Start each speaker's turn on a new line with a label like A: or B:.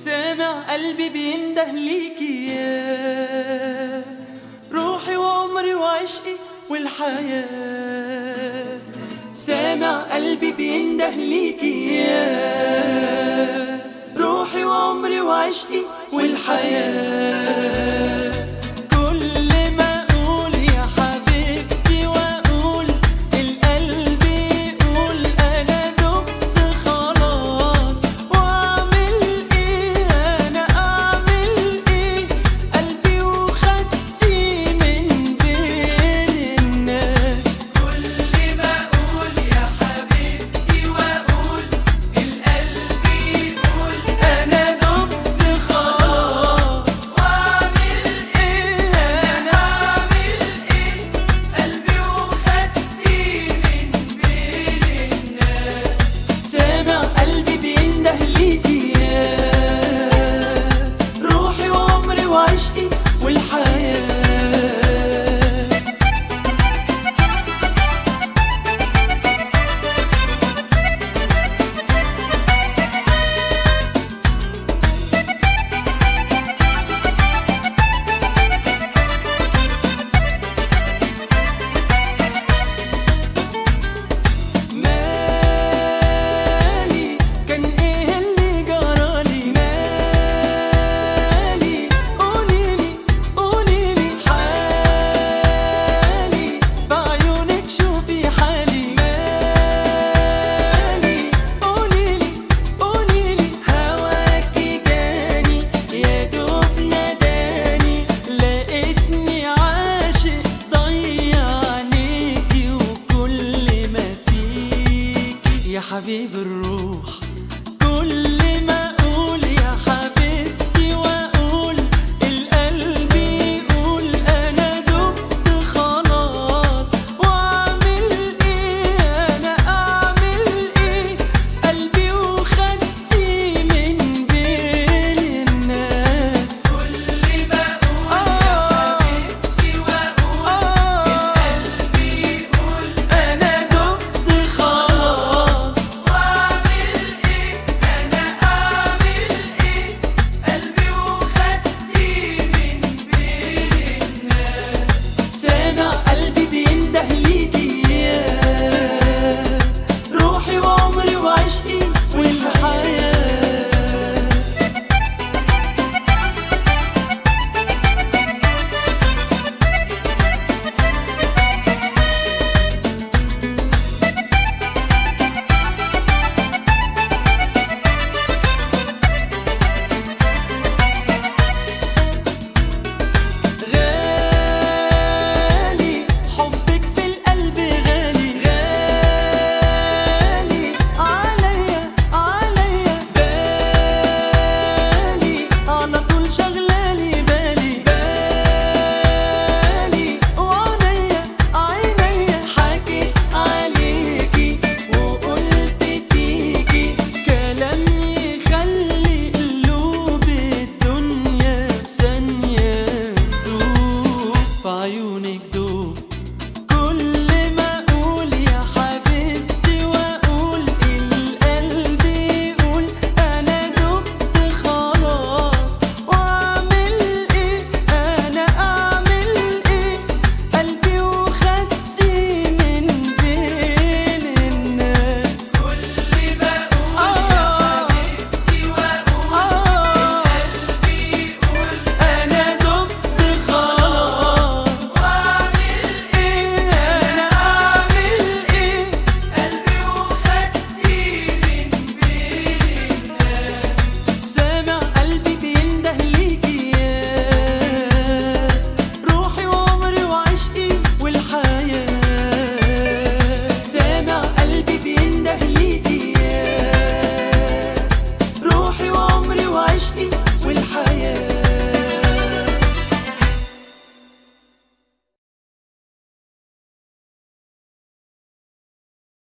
A: سامع قلبي بينده ليكي يا روحي وعمري وعشقي والحياة سامع قلبي بينده ليكي يا روحي وعمري وعشقي والحياة كل ما أقول يا حبيبتي وأقول القلب يقول أنا دبت خلاص وأعمل إيه أنا أعمل إيه قلبي وخدتي من بين الناس كل ما أقول يا حبيبتي وأقول القلب يقول أنا دبت خلاص وأعمل إيه أنا أعمل إيه قلبي وخدتي من بين الناس سامع قلبي بينده ليكي يا روحي وعمري وعشقي والحياه مالي كان ايه اللي جرالي مالي قوليلي قوليلي حالي بعيونك شوفي حالي مالي قوليلي قوليلي هواكي جاني يا دوب ناداني لقيتني عاشق ضيع عينيكي وكل ما فيكي يا حبيب الروح كل ما اقول يا حبيبتي واقول القلب يقول انا دبت خلاص واعمل ايه انا اعمل ايه قلبي وخدتي من بين الناس كل ما اقول يا حبيبتي واقول القلب يقول انا دبت خلاص واعمل ايه انا اعمل ايه قلبي وخدتي من بين الناس سامع قلبي بينده ليكي يا روحي وعمري وعشقي والحياه غالي حبك في القلب غالي غالي عليا عليا بالي على طول شغلالي بالي بالي وعينيا عينيا حكيت عليكي وقلت فيكي كلام يخلي قلوب الدنيا في ثانية تدوب في عيونك دوب كل ما اقول يا حبيبتي واقول القلب يقول انا دبت خلاص واعمل ايه انا اعمل ايه قلبي وخدتي من بين الناس كل ما اقول يا حبيبتي واقول القلب يقول انا دبت خلاص واعمل ايه انا اعمل ايه قلبي وخدتي من بين الناس سامع قلبي بينده ليكي يا روحي وعمري وعشقي والحياة سامع قلبي بينده ليكي يا روحي وعمري وعشقي